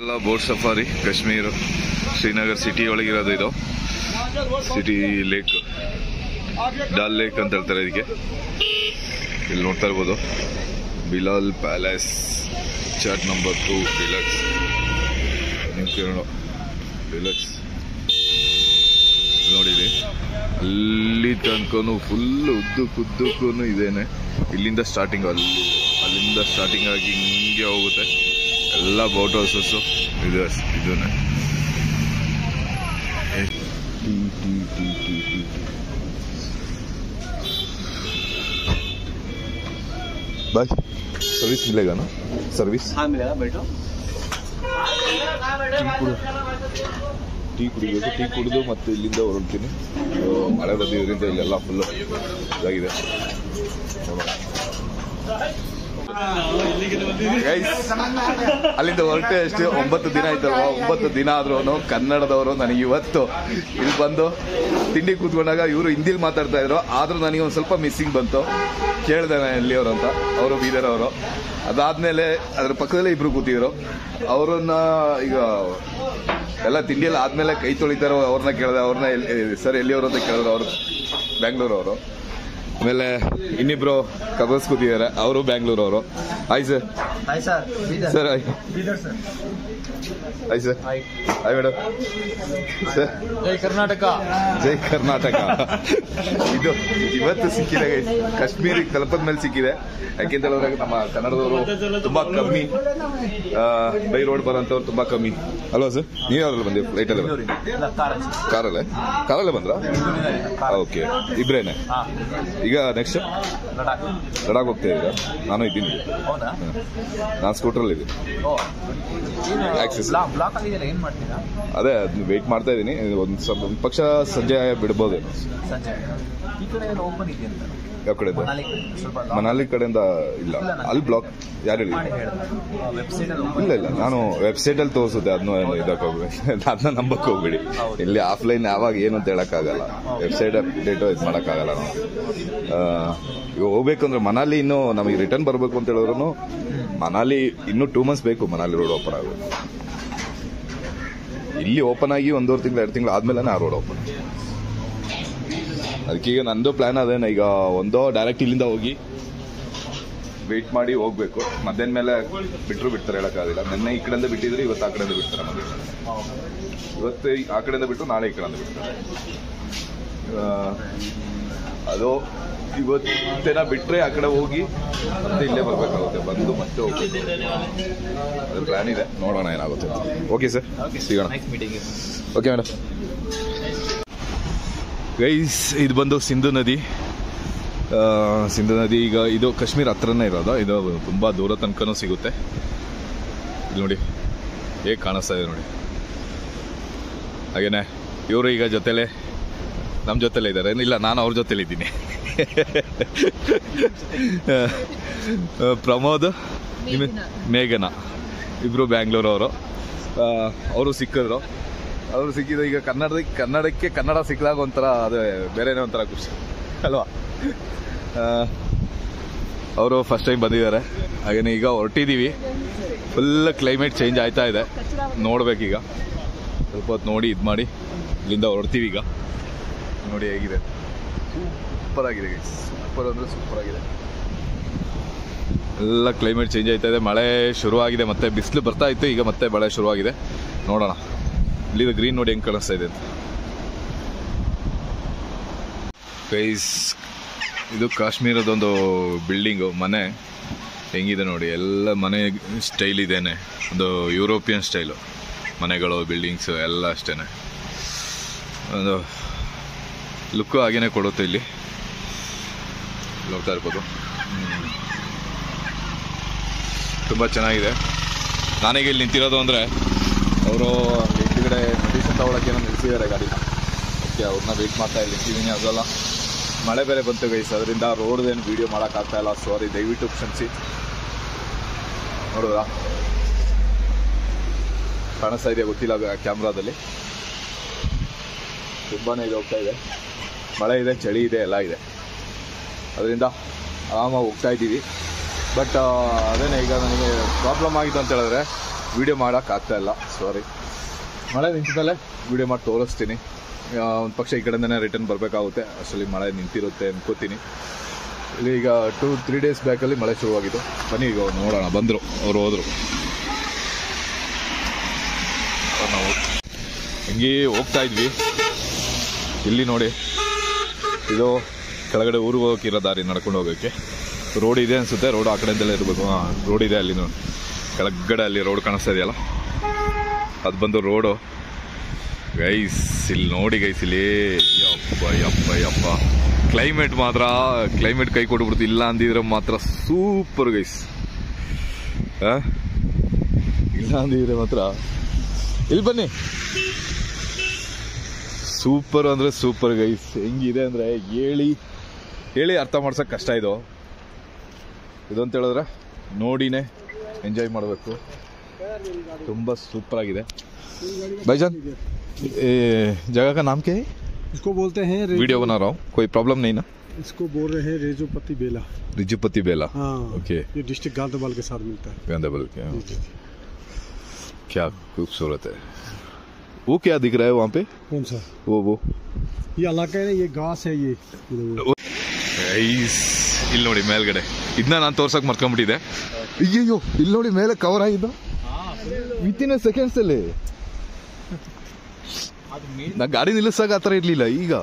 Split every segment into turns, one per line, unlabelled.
ಎಲ್ಲ boat safari Kashmir Srinagar city ಒಳಗಿರೋದು ಇದು ಸಿಟಿ ಲೇಕ್ ಡಾಲ್ ಲೇಕ್ ಅಂತ ಹೇಳ್ತಾರೆ ಇದಕ್ಕೆ ಇಲ್ಲಿ ನೋಡ್ತಾ ಇರ್ಬೋದು Bilal palace chat number two deluxe deluxe ನೋಡಿರಿ ಅಲ್ಲಿ ತನಕನು ಫುಲ್ ಉದ್ದಕ್ಕೂ ಉದ್ದಕ್ಕೂ ಇದೇನೆ ಇಲ್ಲಿಂದ ಸ್ಟಾರ್ಟಿಂಗ್ ಅಲ್ಲಿ ಅಲ್ಲಿಂದ ಸ್ಟಾರ್ಟಿಂಗ್ ಆಗಿ ಹಿಂಗೆ ಹೋಗುತ್ತೆ ಎಲ್ಲ ಬೋಟ್ ಹೌಸಸ್ಸು ಇದು ಇದನ್ನೇ tea tea tea tea tea boy service ಮಿಲೇಗ ನಾ ಸರ್ವಿಸ್
हाँ मिलेगा बैठो
ಟೀ ಕುಡಿಬೇಕು ಟೀ ಕುಡಿದು ಮತ್ತೆ ಇಲ್ಲಿಂದ ಹೊರಡ್ತೀನಿ ಇದು ಮಳೆ ಬಂದಿರೋದ್ರಿಂದ ಇಲ್ಲೆಲ್ಲ ಫುಲ್ಲು ಇದಾಗಿದೆ ನೋಡೋಣ. Guys, ಅಲ್ಲಿಂದ ಹೊರಟೆ ಅಷ್ಟೇ ಒಂಬತ್ತು ದಿನ ಆಯ್ತಲ್ವಾ ಒಂಬತ್ತು ದಿನ ಆದ್ರೂ ಕನ್ನಡದವರು ನನಗೆ ಇವತ್ತು ಇಲ್ಲಿ ಬಂದು ತಿಂಡಿ ಕೂತ್ಕೊಂಡಾಗ ಇವರು ಹಿಂದಿಲಿ ಮಾತಾಡ್ತಾ ಇದ್ರು ಆದ್ರೂ ನನಗೆ ಒಂದು ಸ್ವಲ್ಪ ಮಿಸ್ಸಿಂಗ್ ಬಂತು ಕೇಳಿದೆ ನಾನು ಎಲ್ಲಿಯವರು ಅಂತ ಅವರು ಬೀದರ್ ಅವರು ಅದಾದ್ಮೇಲೆ ಅದ್ರ ಪಕ್ಕದಲ್ಲೇ ಇಬ್ರು ಕೂತಿದ್ರು ಅವರನ್ನ ಈಗ ಎಲ್ಲ ತಿಂಡಿ ಎಲ್ಲ ಆದ್ಮೇಲೆ ಕೈ ತೊಳಿತಾರೋ ಅವ್ರನ್ನ ಕೇಳಿದೆ ಅವ್ರನ್ನ ಸರ್ ಎಲ್ಲಿಯವರು ಅಂತ ಕೇಳಿದ್ರು ಅವರು ಬ್ಯಾಂಗ್ಳೂರ್ ಅವರು ಆಮೇಲೆ ಇನ್ನಿಬ್ರು ಕಬರ್ಸ್ ಕೂತಿದ್ದಾರೆ ಅವರು ಬ್ಯಾಂಗ್ಳೂರ್ ಅವರು ಹಾಯ್ ಸರ್
हाय सर इधर
ಸರ್ ಹಾಯ್
इधर sir
hi sir
hi
hi madam sir
जय कर्नाटक
ಜೈ ಕರ್ನಾಟಕ ಇದು ಇವತ್ತು ಸಿಕ್ಕಿದೆ guys. ಕಾಶ್ಮೀರಿಗೆ ತಲುಪದ ಮೇಲೆ ಸಿಕ್ಕಿದೆ ಯಾಕೆಂತ ಹೇಳಿದ್ರೆ ನಮ್ಮ ಕನ್ನಡದವರು ತುಂಬಾ ಕಮ್ಮಿ ಆ, ಬೈ ರೋಡ್ ಬರೋಂಥವ್ರು ತುಂಬಾ ಕಮ್ಮಿ ಅಲ್ವಾ ಸರ್ ನೀವು ಯಾವ್ದ್ರಲ್ಲಿ ಬಂದಿವಿ ಫ್ಲೈಟಲ್ಲಿ
कार
ಕಾರಲ್ಲೇ ಕಾರಲ್ಲೇ ಬಂದ್ರಾ ಓಕೆ ಇಬ್ರೇನೆ
हाँ
ಈಗ ನೆಕ್ಸ್ಟ್
ಲಡಾಖ್
ಲಡಾಖ್ ಹೋಗ್ತಾ ಇದ್ದೀರಾ ನಾನು ಇದ್ದೀನಿ
ಹೌದಾ
ನಾನು ಸ್ಕೂಟ್ರಲ್ಲಿ ಇದ್ದೀನಿ
ಓ
Access.
ಬ್ಲಾಕ್ ಬ್ಲಾಕ್ ಆಗಿದೆಯಲ್ಲ ಏನ್ ಮಾಡ್ತೀರಾ
ಅದೇ ವೆಯ್ಟ್ ಮಾಡ್ತಾ ಇದ್ದೀನಿ ಒಂದು ಸ್ವಲ್ಪ ಒಂದ್ ಪಕ್ಷ ಸಂಜೆ ಬಿಡ್ಬೋದು
ಸಂಜೆ ಈ ಕಡೆ ಎಲ್ಲ ಓಪನ್ ಇದೆ ಅಂತ
ಯಾವ ಕಡೆ
ಮನಾಲಿ ಕಡೆ ಸ್ವಲ್ಪ long
ಮನಾಲಿ ಕಡೆಯಿಂದ ಇಲ್ಲ ಅಲ್ಲಿ ಬ್ಲಾಕ್ ಯಾರು ಹೇಳಿ
ಮಾಡಿ ಹೇಳಿದ್ರು ವೆಬ್ಸೈಟ್ ಅಲ್ಲಿ open
ಇಲ್ಲ ಇಲ್ಲ ನಾನು ವೆಬ್ಸೈಟ್ ಅಲ್ಲಿ ತೋರಿಸುತ್ತೆ ಅದನ್ನ ಇದಕ್ಕೆ ಹೋಗ್ಬೇಡಿ ಅದನ್ನ ನಂಬಕ್ ಹೋಗ್ಬೇಡಿ ಇಲ್ಲಿ ಆಫ್ಲೈನ್ ಯಾವಾಗ ಏನು ಅಂತ ಹೇಳಕ್ಕಾಗಲ್ಲ ವೆಬ್ಸೈಟ್ ಅಪ್ಡೇಟ್ ಇದು ಮಾಡಕ್ಕಾಗಲ್ಲ ನಾವು ಆ, ಈಗ ಹೋಗ್ಬೇಕು ಅಂದ್ರೆ ಮನಾಲಿ ಇನ್ನು ನಮಗೆ ರಿಟರ್ನ್ ಬರಬೇಕು ಅಂತ ಹೇಳಿದ್ರು ಮನಾಲಿ ಇನ್ನೂ ಟೂ ಮಂತ್ಸ್ ಬೇಕು ಮನಾಲಿ ರೋಡ್ ಓಪನ್ ಆಗೋದು ಇಲ್ಲಿ ಓಪನ್ ಆಗಿ ಒಂದೂವರೆ ತಿಂಗಳು ಎರಡು ತಿಂಗಳು ಆದ್ಮೇಲೆ ಆ ರೋಡ್ ಓಪನ್ ಅದಕ್ಕೆ ಈಗ ನಂದು ಪ್ಲಾನ್ ಅದೇನ ಈಗ ಒಂದೋ ಡೈರೆಕ್ಟ್ ಇಲ್ಲಿಂದ ಹೋಗಿ ವೆಯ್ಟ್ ಮಾಡಿ ಹೋಗ್ಬೇಕು ಮಧ್ಯಾಹ್ನ ಮೇಲೆ ಬಿಟ್ಟರು ಬಿಡ್ತಾರೆ ಹೇಳಕ್ಕಾಗಿಲ್ಲ ನಿನ್ನೆ ಈ ಕಡೆಯಿಂದ ಬಿಟ್ಟಿದ್ರೆ ಇವತ್ತು ಆ ಕಡೆಯಿಂದ ಬಿಡ್ತಾರೆ ಮಧ್ಯಾಹ್ನ ಇವತ್ತು ಈ- ಆ ಕಡೆಯಿಂದ ಬಿಟ್ಟು ನಾಳೆ ಈ ಕಡೆಯಿಂದ ಬಿಡ್ತಾರೆ ಆ, ಅದು ಇವತ್ತಿನ ಬಿಟ್ರೆ ಆ ಕಡೆ ಹೋಗಿ ಮತ್ತೆ ಇಲ್ಲೇ ಬರ್ಬೇಕಾಗುತ್ತೆ ಬಂದು ಮತ್ತೆ ಹೋಗ್ಬೇಕು ಅದು ಪ್ಲಾನ್ ಇದೆ ನೋಡೋಣ ಏನಾಗುತ್ತೆ ಓಕೆ ಸರ್ ಸಿಗೋಣ
nice meeting
okay madam guys ಇದು ಬಂದು ಸಿಂಧು ನದಿ ಆ, ಸಿಂಧು ನದಿ ಈಗ ಇದು ಕಾಶ್ಮೀರ ಹತ್ರನೇ ಇರೋದು ಇದು ತುಂಬ ದೂರ ತನಕನೂ ಸಿಗುತ್ತೆ ಇಲ್ಲಿ ನೋಡಿ ಹೇಗೆ ಕಾಣಿಸ್ತಾ ಇದೆ ನೋಡಿ ಹಾಗೇನೆ ಇವರು ಈಗ ಜೊತೆಲೆ ನಮ್ಮ ಜೊತೆಲೇ ಇದ್ದಾರೆ ಇಲ್ಲ ನಾನು ಅವ್ರ ಜೊತೆಲಿ ಇದ್ದೀನಿ ಆ, ಪ್ರಮೋದ್ ನಿಮ್ಮ ಮೇಘನಾ ಇಬ್ರು ಬ್ಯಾಂಗ್ಳೂರ್ ಅವರು ಅವರು ಸಿಕ್ಕಿದ್ರು ಅವರು ಸಿಕ್ಕಿದ್ರು ಈಗ ಕನ್ನಡಕ್ಕೆ ಕನ್ನಡಕ್ಕೆ ಕನ್ನಡ ಸಿಕ್ಕಿದಾಗ ಒಂಥರ ಅದು ಬೇರೆನೇ ಒಂಥರ ಖುಷಿ ಅಲ್ವಾ ಅವರು ಫಸ್ಟ್ ಟೈಮ್ ಬಂದಿದ್ದಾರೆ ಹಾಗೇನೆ ಈಗ ಹೊರಟಿದ್ದೀವಿ ಫುಲ್ ಕ್ಲೈಮೇಟ್ ಚೇಂಜ್ ಆಯ್ತಾ ಇದೆ ನೋಡ್ಬೇಕೀಗ ಸ್ವಲ್ಪ ಹೊತ್ತು ನೋಡಿ ಇದು ಮಾಡಿ ಇಲ್ಲಿಂದ ಹೊರಡ್ತೀವಿ ಈಗ ನೋಡಿ ಹೇಗಿದೆ ಸೂಪರ್ ಆಗಿದೆ ಸೂಪರ್ ಅಂದರೆ ಸೂಪರ್ ಆಗಿದೆ ಎಲ್ಲ ಕ್ಲೈಮೇಟ್ ಚೇಂಜ್ ಆಯ್ತಾ ಇದೆ ಮಳೆ ಶುರುವಾಗಿದೆ ಮತ್ತೆ ಬಿಸಿಲು ಬರ್ತಾ ಇತ್ತು ಈಗ ಮತ್ತೆ ಮಳೆ ಶುರುವಾಗಿದೆ ನೋಡೋಣ ಇಲ್ಲಿ ಗ್ರೀನ್ ನೋಡಿ ಹೆಂಗೆ ಕಾಣಿಸ್ತಾ ಇದೆ ಅಂತ ಗೈಸ್ ಇದು ಕಾಶ್ಮೀರದೊಂದು ಬಿಲ್ಡಿಂಗು ಮನೆ ಹೆಂಗಿದೆ ನೋಡಿ ಎಲ್ಲ ಮನೆ ಸ್ಟೈಲ್ ಇದೇನೆ ಒಂದು ಯುರೋಪಿಯನ್ ಸ್ಟೈಲು ಮನೆಗಳು ಬಿಲ್ಡಿಂಗ್ಸು ಎಲ್ಲ ಅಷ್ಟೇ ಒಂದು ಲುಕ್ಕು ಹಾಗೇನೆ ಕೊಡುತ್ತೆ ಇಲ್ಲಿ ನೋಡ್ತಾ ಇರ್ಬೋದು ಹ್ಮ್. ತುಂಬ ಚೆನ್ನಾಗಿದೆ ನಾನೀಗ ಇಲ್ಲಿ ನಿಂತಿರೋದು ಅಂದರೆ ಅವರು ಹಿಂದ್ಗಡೆ ಮೆಡಿಸಿನ್ ತಗೊಳಕ್ಕೆ ಏನೋ ನಿಲ್ಸಿದ್ದಾರೆ ಗಾಡಿನ ಓಕೆ ಅವ್ರನ್ನ ವೆಯ್ಟ್ ಮಾಡ್ತಾ ಇಲ್ಲಿ ನಿಂತಿದ್ದೀನಿ ಅದೆಲ್ಲ ಮಳೆ ಬೇರೆ ಬಂತು ಗೈಸ್ ಅದರಿಂದ ರೋಡ್ದೇನು ವೀಡಿಯೋ ಮಾಡೋಕ್ಕಾಗ್ತಾ ಇಲ್ಲ ಸಾರಿ ದಯವಿಟ್ಟು ಕ್ಷಮಿಸಿ ನೋಡಿದ್ರಾ ಕಾಣಿಸ್ತಾ ಇದೆಯಾ ಗೊತ್ತಿಲ್ಲ ಕ್ಯಾಮ್ರಾದಲ್ಲಿ ತುಂಬಾ ಇದು ಹೋಗ್ತಾ ಇದೆ ಮಳೆ ಇದೆ ಚಳಿ ಇದೆ ಎಲ್ಲ ಇದೆ ಅದರಿಂದ ಆರಾಮಾಗಿ ಹೋಗ್ತಾ ಇದ್ದೀವಿ ಬಟ್ ಅದೇನೇ ಈಗ ನನಗೆ ಪ್ರಾಬ್ಲಮ್ ಆಗಿತ್ತು ಅಂತ ಹೇಳಿದ್ರೆ ವಿಡಿಯೋ ಮಾಡೋಕೆ ಆಗ್ತಾ ಇಲ್ಲ ಸಾರಿ ಮಳೆ ನಿಂತಿದ್ದಲ್ಲೇ ವಿಡಿಯೋ ಮಾಡಿ ತೋರಿಸ್ತೀನಿ ಒಂದು ಪಕ್ಷ ಈ ಕಡೆಯಿಂದನೇ ರಿಟರ್ನ್ ಬರಬೇಕಾಗುತ್ತೆ ಅಷ್ಟರಲ್ಲಿ ಮಳೆ ನಿಂತಿರುತ್ತೆ ಅನ್ಕೋತೀನಿ ಇಲ್ಲಿ ಈಗ ಟೂ ತ್ರೀ ಡೇಸ್ ಬ್ಯಾಕಲ್ಲಿ ಮಳೆ ಶುರುವಾಗಿತ್ತು ಬನ್ನಿ ಈಗ ನೋಡೋಣ ಬಂದರು ಅವ್ರು ಹೋದರು ನಾವು ಹಿಂಗೆ ಹೋಗ್ತಾ ಇದ್ವಿ ಇಲ್ಲಿ ನೋಡಿ ಇದು ಕೆಳಗಡೆ ಊರಿಗೆ ಹೋಗೋಕ್ಕಿರೋ ದಾರಿ ನಡ್ಕೊಂಡು ಹೋಗೋಕ್ಕೆ ರೋಡ್ ಇದೆ ಅನ್ಸುತ್ತೆ ರೋಡ್ ಆ ಕಡೆಯಿಂದಲೇ ಇರಬೇಕು ಹಾಂ ರೋಡ್ ಇದೆ ಅಲ್ಲಿ ನೋಡಿ ಕೆಳಗಡೆ ಅಲ್ಲಿ ರೋಡ್ ಕಾಣಿಸ್ತಾ ಇದೆಯಲ್ಲ ಅದು ಬಂದು ರೋಡು ಗೈಸ್ ಇಲ್ಲಿ ನೋಡಿ ಗೈಸ್ ಇಲ್ಲಿ ಯಪ್ಪ ಯಪ್ಪ ಯಪ್ಪ ಕ್ಲೈಮೇಟ್ ಮಾತ್ರ ಕ್ಲೈಮೇಟ್ ಕೈ ಕೊಟ್ಬಿಡ್ತು ಇಲ್ಲ ಅಂದಿದ್ರೆ ಮಾತ್ರ ಸೂಪರ್ ಗೈಸ್ ಇಲ್ಲ ಅಂದಿದ್ರೆ ಮಾತ್ರ ಇಲ್ಲಿ ಬನ್ನಿ ಸೂಪರ್ ಅಂದ್ರೆ ಸೂಪರ್ ಗೈಸ್ ಹೆಂಗಿದೆ ಅಂದ್ರೆ ಹೇಳಿ ಹೇಳಿ ಅರ್ಥ ಮಾಡ್ಸಕ್ ಕಷ್ಟ ಇದು ಇದು ಅಂತ ಹೇಳಿದ್ರೆ ನೋಡಿನೇ ಎಂಜಾಯ್ ಮಾಡಬೇಕು ತುಂಬಾ ಸೂಪರ್ ಆಗಿದೆ भाईजान ए, जगह का नाम क्या है
इसको बोलते हैं रे-
वीडियो बना रहा हूँ कोई प्रॉब्लम नहीं ना
इसको बोल रहे हैं रेजोपति बेला
रिजुपति बेला
हाँ
ओके
ये डिस्ट्रिक्ट गांधीवाल के साथ मिलता है
गांधीबल के ओके क्या खूबसूरत है वो क्या दिख रहा है वहाँ पे
कौन सा
वो वो
ये इलाका है ना ये घास है ये इधर-
ಗೈಸ್ ಇಲ್ಲಿ ನೋಡಿ ಮೇಲ್ಗಡೆ ಇದನ್ನ ನಾನು ತೋರ್ಸಕ್ ಮರ್ಕೊಂಡ್ಬಿಟ್ಟಿದೆ ಅಯ್ಯಯ್ಯೋ ಇಲ್ಲಿ ನೋಡಿ ಮೇಲೆ ಕವರ್ ಆಗಿದ್ದ ವಿತಿನ್ ಸೆಕೆಂಡ್ಸ್ ಅಲ್ಲಿ
ಅದು ಮೇಲ್
ನಾ ಗಾಡಿ ನಿಲ್ಲಿಸಾಗ ಆತರ ಇರ್ಲಿಲ್ಲ ಈಗ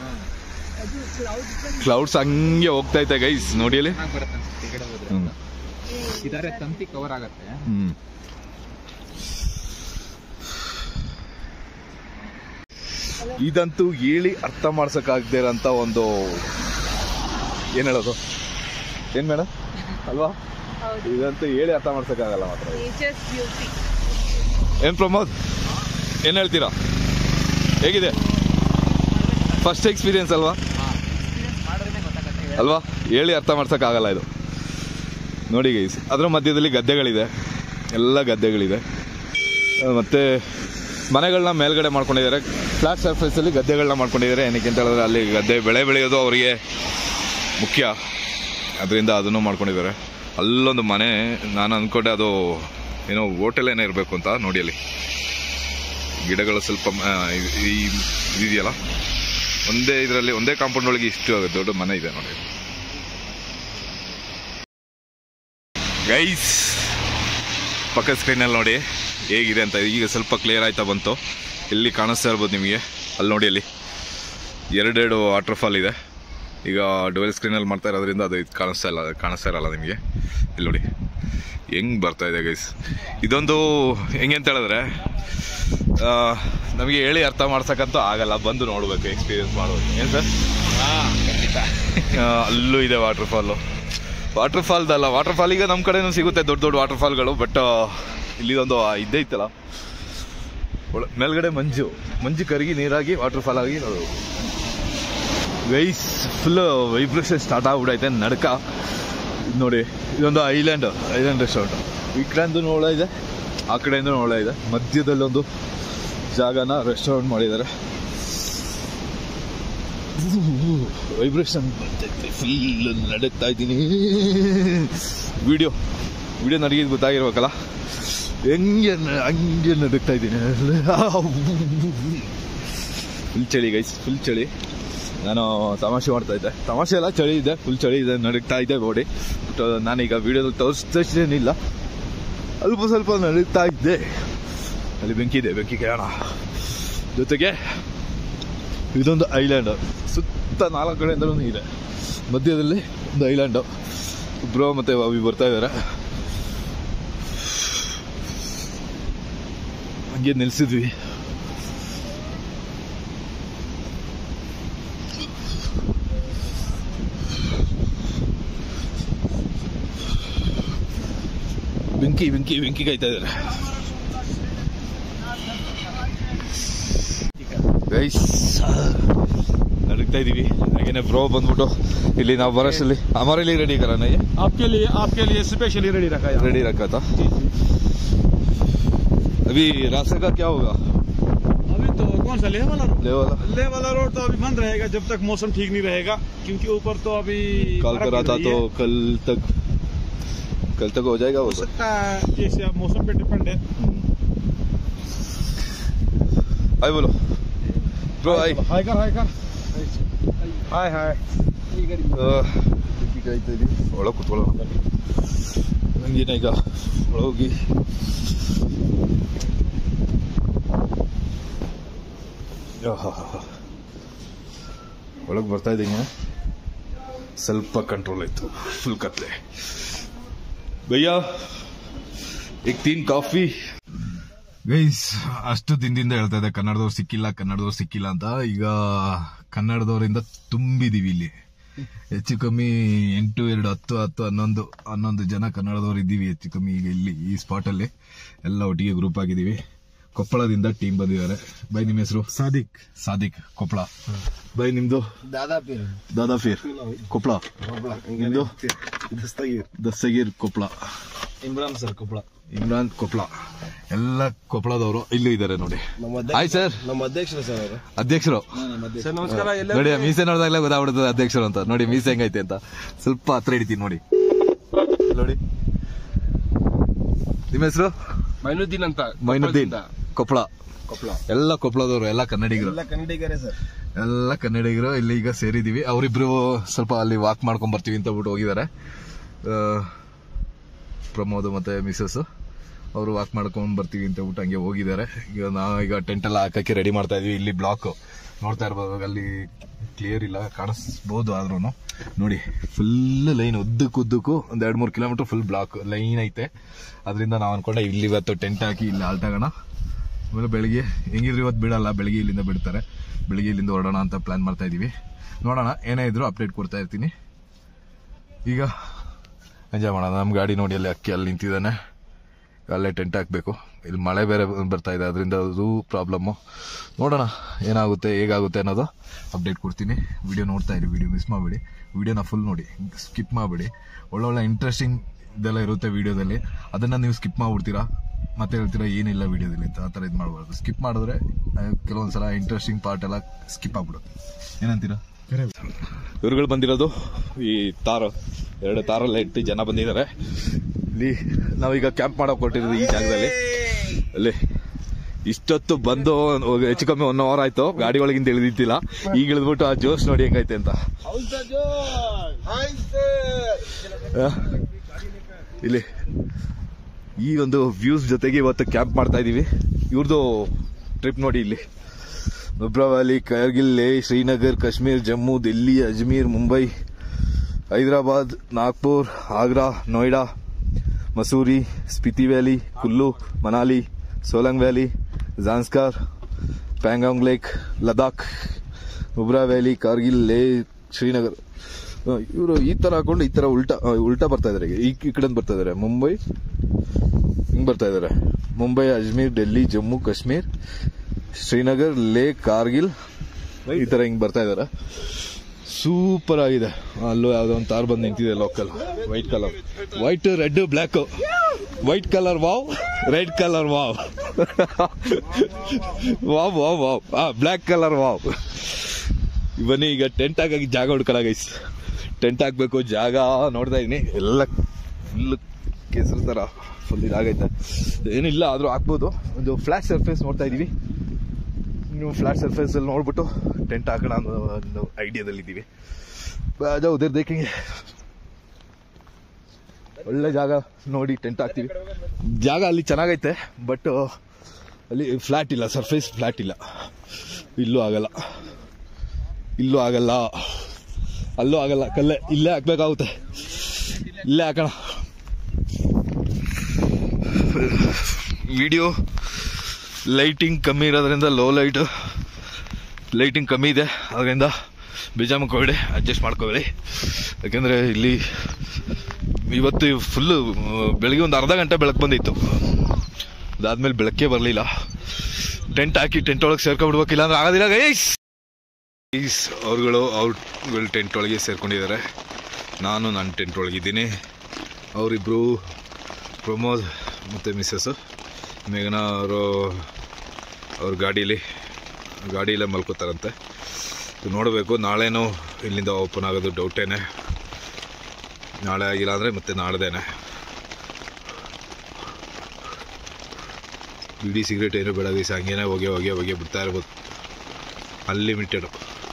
ಕ್ಲೌಡ್ಸ್ ಹಂಗೆ ಹೋಗ್ತಾ ಐತೆ ಗೈಸ್ ನೋಡಿ ಅಲ್ಲಿ
ಚೆನ್ನಾಗಿ ಬರುತ್ತೆ ಅನ್ಸುತ್ತೆ ಈ ಕಡೆ ಹೋದ್ರೆ
ಹ್ಮ್.
ಇದಾರೆ ತಂತಿ ಕವರ್ ಆಗತ್ತೆ
ಹ್ಮ್ ಇದಂತೂ ಹೇಳಿ ಅರ್ಥ ಮಾಡ್ಸಕ್ಕಾಗದೇ ಇರೋಂಥ ಒಂದು ಏನ್ ಹೇಳೋದು ಏನ್ ಮೇಡಮ್ ಅಲ್ವಾ ಇದಂತೂ ಹೇಳಿ ಅರ್ಥ ಮಾಡ್ಸಕ್ಕಾಗಲ್ಲ ಮಾತ್ರ
ನೇಚರ್ಸ್ ಬ್ಯೂಟಿ
ಏನ್ ಪ್ರಮೋದ್ ಏನ್ ಹೇಳ್ತೀರಾ ಹೇಗಿದೆ ಫಸ್ಟ್ ಎಕ್ಸ್ಪೀರಿಯನ್ಸ್ ಅಲ್ವಾ
ಮಾಡಿದ್ರೆ ಗೊತ್ತಾಗತ್ತೆ
ಅಲ್ವಾ ಹೇಳಿ ಅರ್ಥ ಮಾಡ್ಸಕ್ಕಾಗಲ್ಲ ಇದು ನೋಡಿ ಗೈಸ್ ಅದರ ಮಧ್ಯದಲ್ಲಿ ಗದ್ದೆಗಳಿದೆ ಎಲ್ಲ ಗದ್ದೆಗಳಿದೆ ಆ, ಮತ್ತೆ ಮನೆಗಳನ್ನ ಮೇಲ್ಗಡೆ ಮಾಡ್ಕೊಂಡಿದ್ದಾರೆ ಫ್ಲಾಟ್ ಸರ್ಫೇಸಲ್ಲಿ ಗದ್ದೆಗಳನ್ನ ಮಾಡ್ಕೊಂಡಿದ್ದಾರೆ ಏನಕ್ಕೆ ಅಂತ ಹೇಳಿದ್ರೆ ಅಲ್ಲಿ ಗದ್ದೆ ಬೆಳೆ ಬೆಳೆಯೋದು ಅವರಿಗೆ ಮುಖ್ಯ ಅದರಿಂದ ಅದನ್ನು ಮಾಡ್ಕೊಂಡಿದ್ದಾರೆ ಅಲ್ಲೊಂದು ಮನೆ ನಾನು ಅಂದ್ಕೊಂಡೆ ಅದು ಏನೋ ಹೋಟೆಲ್ ಏನೋ ಇರಬೇಕು ಅಂತ ನೋಡಿ ಅಲ್ಲಿ ಗಿಡಗಳು ಸ್ವಲ್ಪ ಮ- ಈ- ಈ ಇದೆಯಲ್ಲ ಒಂದೇ ಇದರಲ್ಲಿ ಒಂದೇ ಕಾಂಪೌಂಡ್ ಒಳಗೆ ಇಷ್ಟು ದೊಡ್ಡ ಮನೆ ಇದೆ ನೋಡಿ ಗೈಸ್ ಪಕ್ಕದ ಸ್ಕ್ರೀನಲ್ಲಿ ನೋಡಿ ಹೇಗಿದೆ ಅಂತ ಈಗ ಸ್ವಲ್ಪ ಕ್ಲಿಯರ್ ಆಯ್ತಾ ಬಂತು ಇಲ್ಲಿ ಕಾಣಿಸ್ತಾ ಇರ್ಬೋದು ನಿಮಗೆ ಅಲ್ಲಿ ನೋಡಿ ಅಲ್ಲಿ ಎರಡೆರಡು ವಾಟರ್ ಫಾಲ್ ಇದೆ ಈಗ ಡುವೆಲ್ ಸ್ಕ್ರೀನಲ್ಲಿ ಮಾಡ್ತಾ ಇರೋದ್ರಿಂದ ಅದು ಇದು ಕಾಣಿಸ್ತಾ ಇಲ್ಲ ಕಾಣಿಸ್ತಾ ಇರಲ್ಲ ನಿಮಗೆ ಇಲ್ಲಿ ನೋಡಿ ಹೆಂಗ್ ಬರ್ತಾ ಇದೆ ಗೈಸ್ ಇದೊಂದು ಹೆಂಗೆ ಅಂತ ಹೇಳಿದ್ರೆ ಆ, ನಮಗೆ ಹೇಳಿ ಅರ್ಥ ಮಾಡ್ಸಕ್ಕಂತೂ ಆಗಲ್ಲ ಬಂದು ನೋಡಬೇಕು ಎಕ್ಸ್ಪೀರಿಯನ್ಸ್ ಮಾಡಬೇಕು ಏನು ಸರ್
ಖಂಡಿತ
ಆ, ಅಲ್ಲೂ ಇದೆ ವಾಟರ್ ಫಾಲು ವಾಟರ್ ಫಾಲ್ದಲ್ಲ ವಾಟರ್ ಫಾಲ್ ಈಗ ನಮ್ಮ ಕಡೆನೂ ಸಿಗುತ್ತೆ ದೊಡ್ಡ ದೊಡ್ಡ ವಾಟರ್ ಫಾಲ್ಗಳು ಬಟ್ ಇಲ್ಲಿ ಒಂದು ಇದ್ದೇ ಇತ್ತಲ್ಲ ಒಳ ಮೇಲ್ಗಡೆ ಮಂಜು ಮಂಜು ಕರಗಿ ನೀರಾಗಿ ವಾಟರ್ ಫಾಲ್ ಆಗಿ ವೈಸ್ ಫುಲ್ ವೈಬ್ರೇಷನ್ ಸ್ಟಾರ್ಟ್ ಆಗ್ಬಿಡೈತೆ ನಡ್ಕ ಇದ್ ನೋಡಿ ಇದೊಂದು ಐಲ್ಯಾಂಡ್ ಐಲ್ಯಾಂಡ್ ರೆಸ್ಟೋರೆಂಟ್ ಈ ಕಡೆಯಿಂದ ನೋಳ ಇದೆ ಆ ಕಡೆಯಿಂದ ನೋಳ ಇದೆ ಮಧ್ಯದಲ್ಲೊಂದು ಜಾಗನ ರೆಸ್ಟೋರೆಂಟ್ ಮಾಡಿದ್ದಾರೆ ವೈಬ್ರೇಷನ್ ಬರ್ತೈತೆ ಫುಲ್ ನಡಕ್ತಾ ಇದ್ದೀನಿ ವಿಡಿಯೋ ವಿಡಿಯೋ ನಡಗಿದ್ ಗೊತ್ತಾಗಿರ್ಬೇಕಲ್ಲ ಹೆಂಗೆ ನ- ಹಂಗೆ ನಡುಕ್ತಾ ಇದ್ದೀನಿ ಫುಲ್ ಚಳಿ ಗೈಸ್ ಫುಲ್ ಚಳಿ ನಾನು ತಮಾಷೆ ಮಾಡ್ತಾ ಇದ್ದೆ ತಮಾಷೆ ಎಲ್ಲ ಚಳಿ ಇದೆ ಫುಲ್ ಚಳಿ ಇದೆ ನಡುಕ್ತಾ ಇದ್ದೆ ಬಾಡಿ ಬಟ್ ನಾನೀಗ ವಿಡಿಯೋದಲ್ಲಿ ತೋರಿಸ್ತೇನಿಲ್ಲ ಅಲ್ಪ ಸ್ವಲ್ಪ ನಡುಕ್ತಾ ಇದ್ದೆ ಅಲ್ಲಿ ಬೆಂಕಿ ಇದೆ ಬೆಂಕಿ ಕೇಳೋಣ ಜೊತೆಗೆ ಇದೊಂದು ಐಲ್ಯಾಂಡ್ ಸುತ್ತ ನಾಲ್ಕು ಕಡೆಯಿಂದಲೂ ಇದೆ ಮಧ್ಯದಲ್ಲಿ ಒಂದು ಐಲ್ಯಾಂಡ್ ಬ್ರೋ ಮತ್ತೆ ಬಾಬಿ ಬರ್ತಾ ಇದ್ದಾರೆ ಹಂಗೆ ನಿಲ್ಸಿದ್ವಿ ಬೆಂಕಿ ಬೆಂಕಿ ಬೆಂಕಿ ಕಾಯ್ತಾ ಇದ್ದಾರೆ ಗೈಸ್ ನಡುಗ್ತಾ ಇದೀವಿ ಹಾಗೇನೆ ಬ್ರೋ ಬಂದ್ಬಿಟ್ಟು ಇಲ್ಲಿ ನಾವು ಬರೋಷ್ಟಲ್ಲಿ ಅಮರಲ್ಲಿ ರೆಡಿ ಕರ ನೈ
आपके लिए आपके लिए स्पेशली रेडी रखा है
रेडी रखा था अभी रास्ते का क्या होगा
अभी तो कौन सा लेह वाला रोड
ले वाला
लेह वाला रोड तो अभी बंद रहेगा जब तक मौसम ठीक नहीं रहेगा क्योंकि ऊपर तो अभी
कॉल
बर्फ
करा
गिर
था
रही
तो
है।
कल तक कल तक हो जाएगा वो तो
सकता है जैसे अब मौसम पे डिपेंड है
हाय बोलो ब्रो हाय
हाय कर हाय कर हाय हाय
ಒಳಗೆ ಕುತ್ಕೊಳ್ಳೋಣ ನಂಗೇನ ಈಗ ಒಳಗೋಗಿ ಒಳಗೆ ಬರ್ತಾ ಇದ್ದೀನಿ ಸ್ವಲ್ಪ ಕಂಟ್ರೋಲ್ ಆಯ್ತು ಫುಲ್ ಕತ್ಲೆ ಭಯ್ಯ ಈಗ ತೀನ್ ಕಾಫಿ ಗೈಸ್ ಅಷ್ಟು ದಿನದಿಂದ ಹೇಳ್ತಾ ಇದ್ದೆ ಕನ್ನಡದವ್ರು ಸಿಕ್ಕಿಲ್ಲ ಕನ್ನಡದವ್ರು ಸಿಕ್ಕಿಲ್ಲ ಅಂತ ಈಗ ಕನ್ನಡದವರಿಂದ ತುಂಬಿದೀವಿ ಇಲ್ಲಿ ಹೆಚ್ಚು ಕಮ್ಮಿ ಎಂಟು ಎರಡು ಹತ್ತು ಹತ್ತು ಹನ್ನೊಂದು ಹನ್ನೊಂದು ಜನ ಕನ್ನಡದವ್ರು ಇದ್ದೀವಿ ಹೆಚ್ಚು ಕಮ್ಮಿ ಈಗ ಇಲ್ಲಿ ಈ ಸ್ಪಾಟ್ ಅಲ್ಲಿ ಎಲ್ಲ ಒಟ್ಟಿಗೆ ಗ್ರೂಪ್ ಆಗಿದ್ದೀವಿ ಕೊಪ್ಪಳದಿಂದ ಟೀಮ್ ಬಂದಿದ್ದಾರೆ ಬೈ ನಿಮ್ಮ ಹೆಸರು
सादिक
ಸಾದಿಕ್ ಕೊಪ್ಪಳ ಬೈ ನಿಮ್ದು
दादा पीर
ದಾದಾಫೀರ್ ಕೊಪ್ಪಳ ನಿಮ್ದು
दस्तगीर
ದಸ್ತಗೀರ್ ಕೊಪ್ಪಳ
इमरान सर कपड़ा
ಇಮ್ರಾನ್ ಕೊಪ್ಪಳ ಎಲ್ಲ ಕೊಪ್ಪಳದವರು ಇಲ್ಲೂ ಇದ್ದಾರೆ ನೋಡಿ ಹಾಯ್ ಸರ್
ನಮ್ಮ ಅಧ್ಯಕ್ಷರು ಸರ್ ಅವರು
ಅಧ್ಯಕ್ಷರು
ಸರ್ ನಮಸ್ಕಾರ ಎಲ್ಲ
ನೋಡಿ ಆ ಮೀಸೆ ನೋಡಿದಾಗಲೇ ಗೊತ್ತಾಗ್ಬಿಡುತ್ತದೆ ಅಧ್ಯಕ್ಷರು ಅಂತ ನೋಡಿ ಮೀಸೆ ಹೆಂಗೈತೆ ಅಂತ ಸ್ವಲ್ಪ ಹತ್ರ ಹಿಡಿತೀನಿ ನೋಡಿ ನೋಡಿ ನಿಮ್ಮ ಹೆಸರು
ಮೈನುದ್ದೀನ್ ಅಂತ
ಮೈನುದ್ದೀನ್ ಕೊಪ್ಪಳ
ಕೊಪ್ಪಳ
ಎಲ್ಲ ಕೊಪ್ಪಳದವರು ಎಲ್ಲ ಕನ್ನಡಿಗರು
ಎಲ್ಲ ಕನ್ನಡಿಗರೇ ಸರ್
ಎಲ್ಲ ಕನ್ನಡಿಗರು ಇಲ್ಲಿ ಈಗ ಸೇರಿದೀವಿ ಅವರಿಬ್ರು ಸ್ವಲ್ಪ ಅಲ್ಲಿ ವಾಕ್ ಮಾಡ್ಕೊಂಡ್ ಬರ್ತೀವಿ ಅಂತ ಬಿಟ್ಟು ಹೋಗಿದ್ದಾರೆ ಆ, ಪ್ರಮೋದ್ ಮತ್ತೆ ಮಿಸಸ್ ಅವರು ವಾಕ್ ಮಾಡ್ಕೊಂಡ್ ಬರ್ತೀವಿ ಅಂತ ಬಿಟ್ಟು ಹಂಗೆ ಹೋಗಿದ್ದಾರೆ ಈಗ ನಾವು ಈಗ ಟೆಂಟ್ ಎಲ್ಲ ಹಾಕಕ್ಕೆ ರೆಡಿ ಮಾಡ್ತಾ ಇದೀವಿ ಇಲ್ಲಿ ಬ್ಲಾಕ್ ನೋಡ್ತಾ ಇರ್ಬೋದು ಅಲ್ಲಿ ಕ್ಲಿಯರ್ ಇಲ್ಲ ಕಾಣಿಸ್ಬೋದು ಆದ್ರೂ ನೋಡಿ ಫುಲ್ ಲೈನ್ ಉದ್ದಕ್ಕೂ ಉದ್ದಕ್ಕೂ ಒಂದ್ ಎರಡ್ ಮೂರು ಕಿಲೋಮೀಟರ್ ಫುಲ್ ಬ್ಲಾಕ್ ಲೈನ್ ಐತೆ ಅದರಿಂದ ನಾವು ಅನ್ಕೊಂಡೆ ಇಲ್ಲಿ ಇವತ್ತು ಟೆಂಟ್ ಹಾಕಿ ಇಲ್ಲಿ ಆಲ್ಟಾಗೋಣ ಆಮೇಲೆ ಬೆಳಿಗ್ಗೆ ಹೆಂಗಿದ್ರು ಇವತ್ತು ಬಿಡಲ್ಲ ಬೆಳಿಗ್ಗೆ ಇಲ್ಲಿಂದ ಬಿಡ್ತಾರೆ ಬೆಳಿಗ್ಗೆ ಇಲ್ಲಿಂದ ಹೊರಡೋಣ ಅಂತ ಪ್ಲಾನ್ ಮಾಡ್ತಾ ಇದೀವಿ ನೋಡೋಣ ಏನೇ ಇದ್ರು ಅಪ್ಡೇಟ್ ಕೊಡ್ತಾ ಇರ್ತೀನಿ ಈಗ ಎಂಜಾಯ್ ಮಾಡೋಣ ನಮ್ಮ ಗಾಡಿ ನೋಡಿ ಅಲ್ಲಿ ಅಕ್ಕಿ ಅಲ್ಲಿ ನಿಂತಿದ್ದಾನೆ ಅಲ್ಲೇ ಟೆಂಟ್ ಹಾಕಬೇಕು ಇಲ್ಲಿ ಮಳೆ ಬೇರೆ ಬರ್ತಾ ಇದೆ ಅದರಿಂದ ಅದು ಪ್ರಾಬ್ಲಮ್ಮು ನೋಡೋಣ ಏನಾಗುತ್ತೆ ಹೇಗಾಗುತ್ತೆ ಅನ್ನೋದು ಅಪ್ಡೇಟ್ ಕೊಡ್ತೀನಿ ವಿಡಿಯೋ ನೋಡ್ತಾ ಇರಿ ವಿಡಿಯೋ ಮಿಸ್ ಮಾಡಬೇಡಿ ವಿಡಿಯೋನ ಫುಲ್ ನೋಡಿ ಸ್ಕಿಪ್ ಮಾಡಬೇಡಿ ಒಳ್ಳೊಳ್ಳೆ ಇಂಟ್ರೆಸ್ಟಿಂಗ್ ಇದೆಲ್ಲ ಇರುತ್ತೆ ವಿಡಿಯೋದಲ್ಲಿ ಅದನ್ನು ನೀವು ಸ್ಕಿಪ್ ಮಾಡ್ಬಿಡ್ತೀರಾ ಮತ್ತೆ ಹೇಳ್ತೀರಾ ಏನಿಲ್ಲ ವಿಡಿಯೋದಲ್ಲಿ ಅಂತ ಆ ಥರ ಇದು ಮಾಡಬಾರ್ದು ಸ್ಕಿಪ್ ಮಾಡಿದ್ರೆ ಆ, ಕೆಲವೊಂದ್ಸಲ ಇಂಟ್ರೆಸ್ಟಿಂಗ್ ಪಾರ್ಟ್ ಎಲ್ಲ ಸ್ಕಿಪ್ ಆಗ್ಬಿಡುತ್ತೆ ಏನಂತೀರಾ ಇವ್ರುಗಳು ಬಂದಿರೋದು ಈ ತಾರು ಎರಡು ತಾರಲ್ಲ ಇಟ್ಟು ಜನ ಬಂದಿದ್ದಾರೆ ಇಲ್ಲಿ ನಾವೀಗ ಕ್ಯಾಂಪ್ ಮಾಡಕ್ ಕೊಟ್ಟಿರೋದು ಈ ಜಾಗದಲ್ಲಿ ಅಲ್ಲಿ ಇಷ್ಟೊತ್ತು ಬಂದು ಒಂದ್- ಹೆಚ್ಚು ಕಮ್ಮಿ ಒನ್ ಅವರ್ ಆಯ್ತು ಗಾಡಿ ಒಳಗಿಂದ ಇಳಿದಿದ್ದಿಲ್ಲ ಈಗ ಇಳಿದ್ಬಿಟ್ಟು ಆ ಜೋಶ್ ನೋಡಿ ಹೆಂಗೈತೆ ಅಂತ ಆ, ಇಲ್ಲಿ ಈ ಒಂದು ವ್ಯೂಸ್ ಜೊತೆಗೆ ಇವತ್ತು ಕ್ಯಾಂಪ್ ಮಾಡ್ತಾ ಇದೀವಿ ಇವ್ರದ್ದು ಟ್ರಿಪ್ ನೋಡಿ ಇಲ್ಲಿ Nubra valley Kargil Leh Srinagar Kashmir Jammu Delhi Ajmer Mumbai Hyderabad Nagpur Agra Noida Mussoorie Spiti valley Kullu Manali Solang valley Zanskar Pangong lake Ladakh Nubra valley Kargil Leh Srinagar ಇವರು ಈ ತರ ಹಾಕೊಂಡು ಈ ತರ ಉಲ್ಟಾ ಆ, ಉಲ್ಟಾ ಬರ್ತಾ ಇದಾರೆ ಈ ಈ ಕಡೆ ಬರ್ತಾ ಇದಾರೆ ಮುಂಬೈ ಹಿಂಗ್ ಬರ್ತಾ ಇದಾರೆ ಮುಂಬೈ ಅಜ್ಮೀರ್ ಡೆಲ್ಲಿ ಜಮ್ಮು ಕಾಶ್ಮೀರ್ ಶ್ರೀನಗರ್ ಲೇ ಕಾರ್ಗಿಲ್ ಈ ತರ ಹಿಂಗ್ ಬರ್ತಾ ಇದಾರೆ ಸೂಪರ್ ಆಗಿದೆ ಅಲ್ಲೂ ಯಾವ್ದೋ ಒಂದು ತಾರ್ ಬಂದು ನಿಂತಿದೆ local white colour white red black white colour wow red colour wow wow wow wow ಆ ಬ್ಲ್ಯಾಕ್ ಕಲರ್ ವಾವ್ ಬನ್ನಿ ಈಗ ಟೆಂಟ್ ಹಾಕಿ ಜಾಗ ಹುಡ್ಕೊಳ ಗೈಸ್ ಟೆಂಟ್ ಹಾಕ್ಬೇಕು ಜಾಗ ನೋಡ್ತಾ ಇದೀನಿ ಎಲ್ಲ ಫುಲ್ ಕೆಸರು ತರ ಫುಲ್ ಇದಾಗೈತೆ ಏನಿಲ್ಲ ಆದ್ರೂ ಹಾಕ್ಬೋದು ಒಂದು ಫ್ಲಾಟ್ ಸರ್ಫೇಸ್ ನೋಡ್ತಾ ಇದೀವಿ ನೀವು ಫ್ಲಾಟ್ ಸರ್ಫೇಸ್ ಅಲ್ಲಿ ನೋಡ್ಬಿಟ್ಟು ಟೆಂಟ್ ಹಾಕೋಣ ಅನ್ನೋ ಒಂದು ಐಡಿಯಾದಲ್ಲಿ ಇದ್ದೀವಿ ಅದು ಉದರ್ ದೇಖಂಗೆ ಒಳ್ಳೆ ಜಾಗ ನೋಡಿ ಟೆಂಟ್ ಹಾಕ್ತೀವಿ ಜಾಗ ಅಲ್ಲಿ ಚೆನ್ನಾಗೈತೆ ಬಟ್ ಅಲ್ಲಿ ಫ್ಲಾಟ್ ಇಲ್ಲ ಸರ್ಫೇಸ್ ಫ್ಲಾಟ್ ಇಲ್ಲ ಇಲ್ಲೂ ಆಗಲ್ಲ ಇಲ್ಲೂ ಆಗಲ್ಲ ಅಲ್ಲೂ ಆಗಲ್ಲ ಕಲ್ಲೇ ಇಲ್ಲೇ ಹಾಕ್ಬೇಕಾಗುತ್ತೆ ಇಲ್ಲೇ ಹಾಕೋಣ ವಿಡಿಯೋ ಲೈಟಿಂಗ್ ಕಮ್ಮಿ ಇರೋದ್ರಿಂದ ಲೋ ಲೈಟ್ ಲೈಟಿಂಗ್ ಕಮ್ಮಿ ಇದೆ ಅದರಿಂದ ಬೀಜ ಮುಕ್ಕೋಬೇಡಿ ಅಡ್ಜಸ್ಟ್ ಮಾಡ್ಕೋಬೇಡಿ ಯಾಕೆಂದರೆ ಇಲ್ಲಿ ಇವತ್ತು ಫುಲ್ಲು ಬೆಳಿಗ್ಗೆ ಒಂದು ಅರ್ಧ ಗಂಟೆ ಬೆಳಕು ಬಂದಿತ್ತು ಅದಾದ್ಮೇಲೆ ಬೆಳಕೇ ಬರಲಿಲ್ಲ ಟೆಂಟ್ ಹಾಕಿ ಟೆಂಟ್ ಒಳಗೆ ಸೇರ್ಕೊಂಡ್ಬಿಡ್ಬೇಕಿಲ್ಲ ಅಂದ್ರೆ ಆಗೋದಿಲ್ಲ ಗೈಸ್ ಗೈಸ್ ಅವ್ರುಗಳು ಅವ್ರ ಟೆಂಟ್ ಒಳಗೆ ಸೇರ್ಕೊಂಡಿದ್ದಾರೆ ನಾನು ನನ್ನ ಟೆಂಟ್ ಒಳಗಿದ್ದೀನಿ ಅವರಿಬ್ಬರು ಪ್ರಮೋದ್ ಮತ್ತು ಮಿಸ್ಸಸ್ಸು ಮೇಘನಾ ಅವರು ಅವ್ರ ಗಾಡೀಲಿ ಗಾಡಿಯಲ್ಲೇ ಮಲ್ಕೋತಾರಂತೆ ನೋಡಬೇಕು ನಾಳೆನೂ ಇಲ್ಲಿಂದ ಓಪನ್ ಆಗೋದು ಡೌಟೇನೆ ನಾಳೆ ಆಗಿಲ್ಲ ಅಂದರೆ ಮತ್ತೆ ನಾಳ್ದೇನೆ
ಬಿಡಿ ಸಿಗರೇಟ್ ಏನೂ ಬೇಡ ಗೈಸ್ ಹಂಗೇನೆ ಹೊಗೆ ಹೊಗೆ ಹೊಗೆ ಬಿಡ್ತಾ ಇರ್ಬೋದು ಅನ್ಲಿಮಿಟೆಡು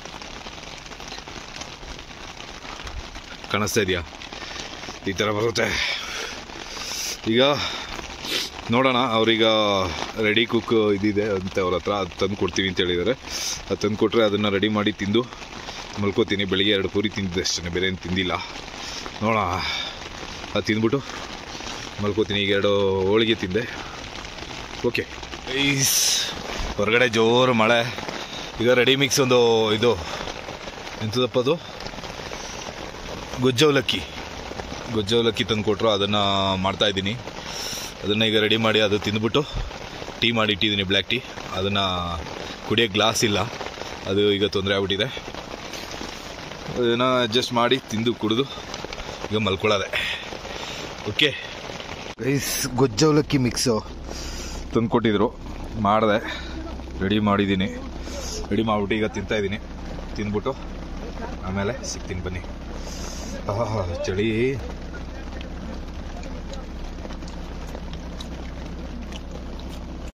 ಕಾಣಿಸ್ತಾ ಇದೆಯಾ ಈ ಥರ ಬರುತ್ತೆ ಈಗ ನೋಡೋಣ ಅವ್ರೀಗ ರೆಡಿ ಕುಕ್ ಇದಿದೆ ಅಂತ ಅವ್ರ ಹತ್ರ ಅದು ತಂದು ಕೊಡ್ತೀವಿ ಅಂತ ಹೇಳಿದ್ದಾರೆ ಅದು ತಂದು ಕೊಟ್ಟರೆ ಅದನ್ನು ರೆಡಿ ಮಾಡಿ ತಿಂದು ಮಲ್ಕೋತೀನಿ ಬೆಳಿಗ್ಗೆ ಎರಡು ಪೂರಿ ತಿಂದಿದ್ದೆ ಅಷ್ಟೇ ಬೇರೆ ಏನು ತಿಂದಿಲ್ಲ ನೋಡೋಣ ಅದು ತಿಂದ್ಬಿಟ್ಟು ಮಲ್ಕೋತೀನಿ ಈಗ ಎರಡು ಹೋಳಿಗೆ ತಿಂದೆ ಓಕೆ ಐಸ್ ಹೊರಗಡೆ ಜೋರು ಮಳೆ ಈಗ ರೆಡಿ ಮಿಕ್ಸ್ ಒಂದು ಇದು ಎಂಥದಪ್ಪ ಅದು ಗೊಜ್ಜವಲಕ್ಕಿ ಗೊಜ್ಜವಲಕ್ಕಿ ತಂದು ಕೊಟ್ಟರು ಅದನ್ನು ಮಾಡ್ತಾಯಿದ್ದೀನಿ ಅದನ್ನು ಈಗ ರೆಡಿ ಮಾಡಿ ಅದು ತಿಂದ್ಬಿಟ್ಟು ಟೀ ಮಾಡಿ ಇಟ್ಟಿದ್ದೀನಿ ಬ್ಲ್ಯಾಕ್ ಟೀ ಅದನ್ನು ಕುಡಿಯೋಕ್ಕೆ ಗ್ಲಾಸ್ ಇಲ್ಲ ಅದು ಈಗ ತೊಂದರೆ ಆಗ್ಬಿಟ್ಟಿದೆ ಅದನ್ನು ಅಡ್ಜಸ್ಟ್ ಮಾಡಿ ತಿಂದು ಕುಡಿದು ಈಗ ಮಲ್ಕೊಳ್ಳೋದೆ ಓಕೆ ರೈಸ್ ಗೊಜ್ಜವಲಕ್ಕಿ ಮಿಕ್ಸು ತಂದು ಕೊಟ್ಟಿದ್ರು ಮಾಡಿದೆ ರೆಡಿ ಮಾಡಿದ್ದೀನಿ ರೆಡಿ ಮಾಡಿಬಿಟ್ಟು ಈಗ ತಿಂತಾಯಿದ್ದೀನಿ ತಿಂದ್ಬಿಟ್ಟು ಆಮೇಲೆ ಸಿಗ್ತೀನಿ ಬನ್ನಿ ಆಹಾ ಚಳಿ